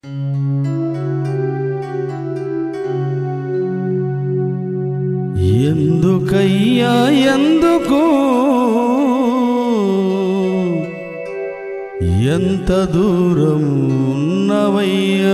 ఎందుకయ్యా ఎందుకు ఎంత దూరం ఉన్నవయ్యా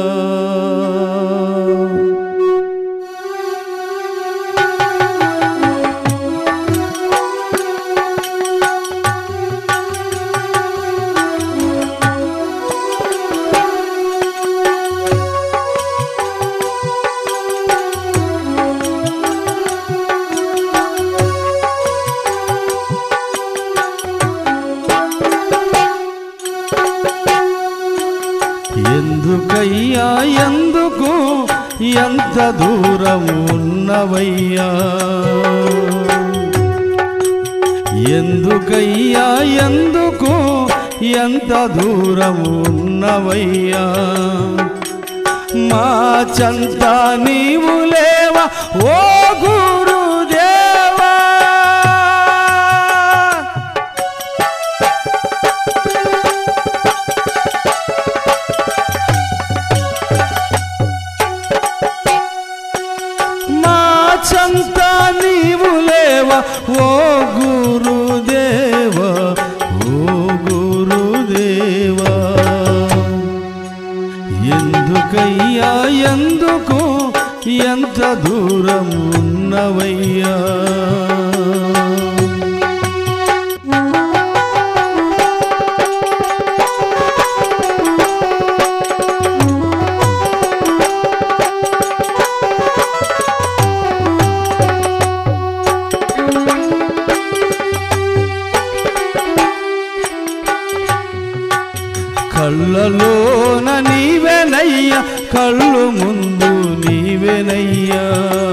ఎందుకయ్యా ఎందుకు ఎంత దూరం ఉన్నవయ్యా ఎందుకయ్యా ఎందుకు ఎంత దూరం ఉన్నవయ్యా మా చంత నీవు లేవా ఓ గురుదేవా మా చంత నీవు లేవా ఓ గురుదేవా ఓ గురుదేవా ఎందుకయ్యా ఎందుకు ఎంత దూరం ఉన్నవయ్యా కళ్ళలోన నీవెనయ్యా కళ్ళు ముందు నీవెనయ్యా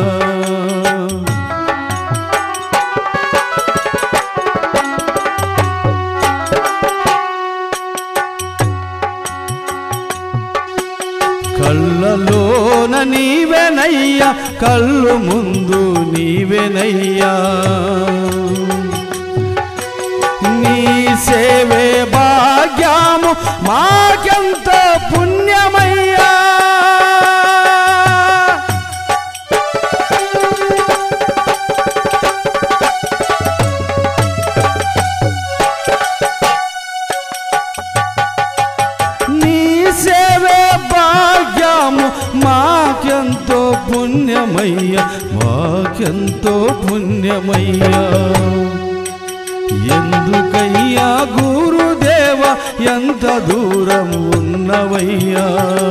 కళ్ళలోన నీవెనయ్యా కళ్ళు ముందు నీవెనయ్యా నీ సేవే భాగ్యము మాకెంత పుణ్యమయ్యా నీ సేవే భాగ్యము మాకెంతో పుణ్యమయ్యా మాకెంతో పుణ్యమయ్యా ఎందుకయ్యా గురుదేవ ఎంత దూరం ఉన్నవయ్యా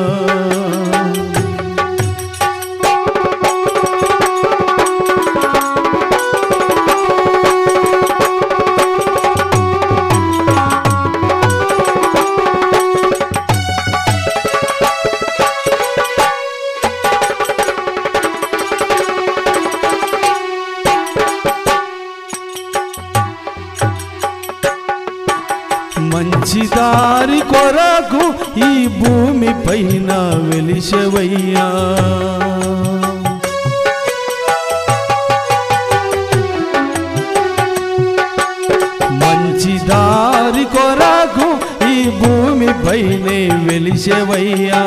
మంచి దారి కొరకు ఈ భూమి పైన వెలిసవయ్యా మంచి దారి కొరకు ఈ భూమి పైనే వెలిసవయ్యా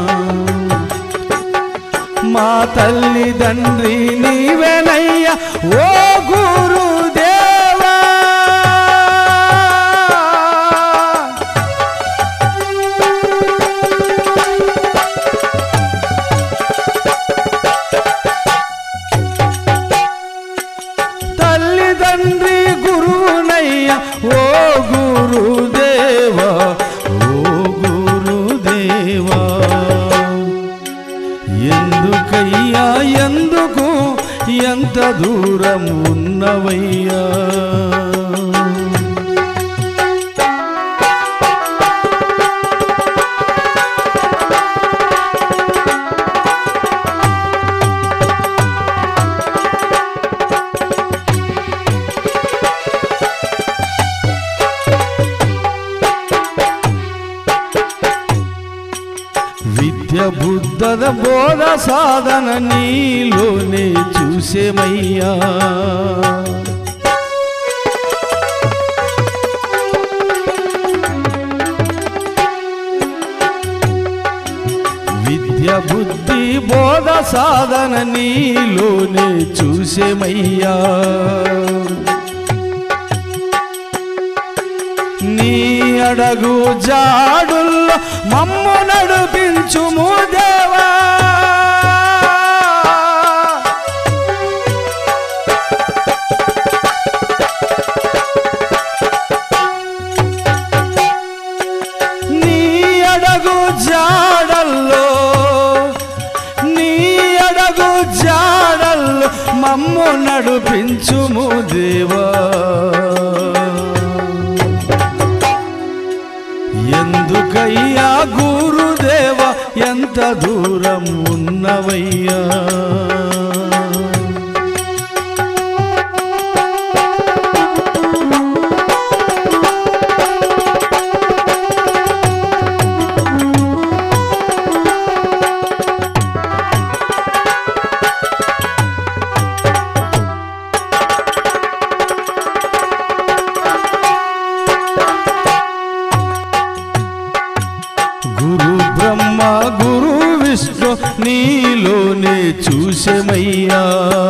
మా తల్లిదండ్రి నీవెనయ్యా ఓ గురుదేవా తల్లిదండ్రి గురువునయ్యా ఓ గురుదేవా ఓ గురుదేవా ఎందుకయ్యా ఎందుకు ఎంత దూరం ఉన్నవయ్యా విద్య బుద్ధద బోధ సాధన నీలోనే చూసేమయ్యా విద్య బుద్ధి బోధ సాధన నీలోనే చూసేమయ్యా నీ అడగు జాడుల్లో మమ్ము నడిపించుము దేవా నీ అడగు జాడల్లో నీ అడగు జాడల్లో మమ్ము నడిపించుము దేవా ఎందుకయ్యా గురుదేవ ఎంత దూరం ఉన్నవయ్యా గురు బ్రహ్మ గురు విష్ణు నీలోనే చూసేమయ్యా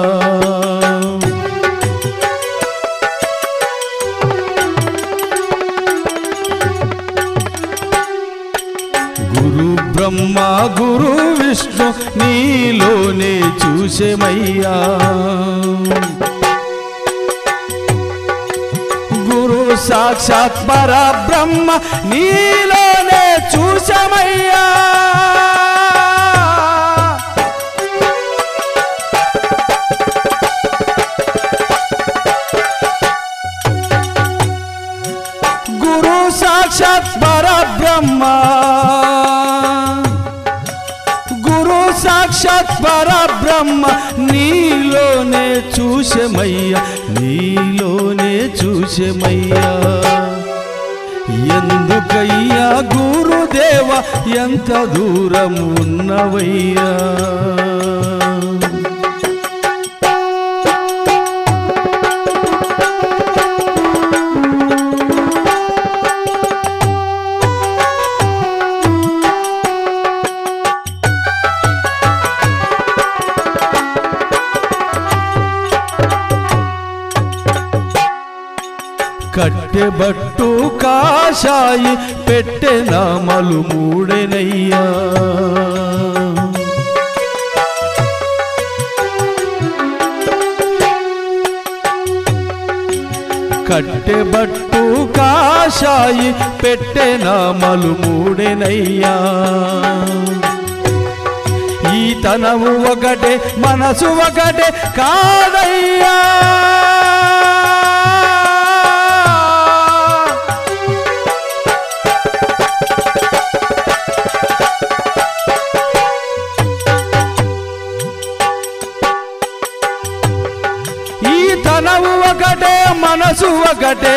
గురు బ్రహ్మ గురు విష్ణు నీలోనే చూసేమయ్యా గురు సాక్షాత్ పరబ్రహ్మ నీలోనే చూసమయ్యా గురు సాక్షాత్ పరబ్రహ్మ గురు సాక్షాత్ పరబ్రహ్మ నీలోనే చూసమయ్యా నీలోనే చూసమయ్యా ఎందుకయ్యా గురుదేవ ఎంత దూరం ఉన్నవయ్యా కట్టెబట్టు కాషాయి పెట్టె నామలు మూడెనయ్యా కట్టెబట్టు కాషాయి పెట్టె నామలు మూడెనయ్యా ఈ తనము ఒకటే మనసు ఒకటే కాదయ్యా ఈ తనవు ఒకటే మనసు ఒకటే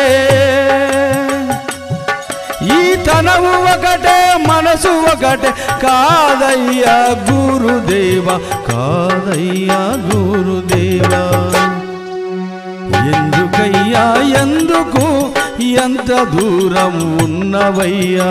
ఈ తనవు ఒకటే మనసు ఒకటే కాదయ్యా గురుదేవ కాదయ్యా గురుదేవ ఎందుకయ్యా ఎందుకు ఎంత దూరం ఉన్నవయ్యా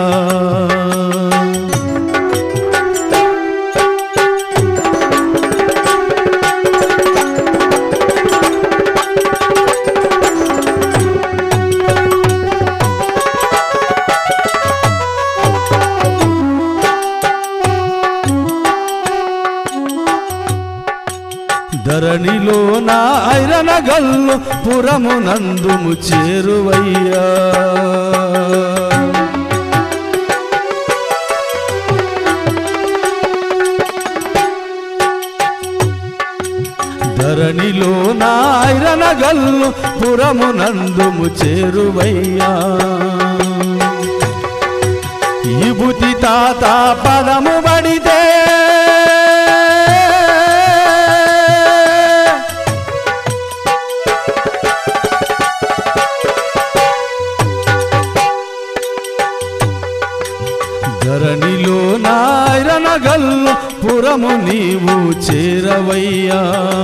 ధరణిలో నా ఐరన గల్లు పురము నందుము చేరువయ్యా ధరణిలో నా ఐరన గల్లు పురము నందుము చేరువయ్యా విభూతి తాత పదము పడితే ధరణిలో నాయన గల్లు పురము నీవు చేరవయ్యా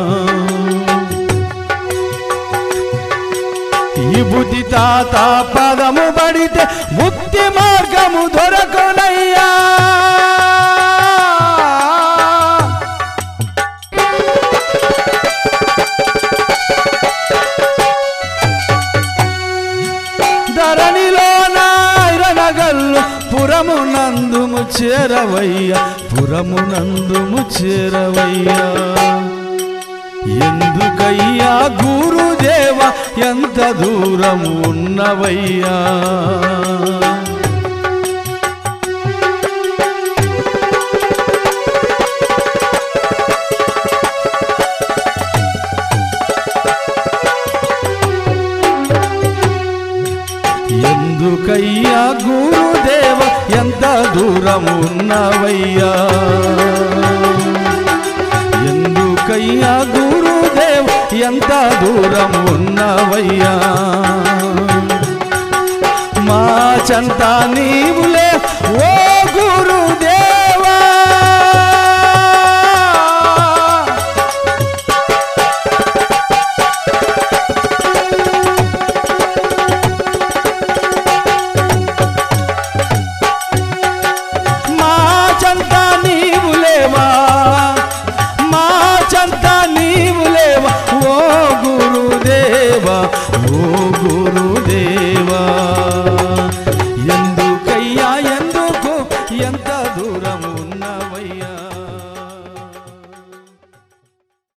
ఈ బుద్ధి తాత పదము పడితే ముక్తి మార్గము దొరకునయ్యా చేరవయ్యా పురమునందుము చేరవయ్యా ఎందుకయ్యా గురుదేవ ఎంత దూరం ఉన్నవయ్యా ఎందుకయ్యా గురుదేవ ఎంత దూరం ఉన్నవయ్యా ఎందుకయ్యా గురుదేవ ఎంత దూరం ఉన్నవయ్యా మా చంత నీవులే ఓ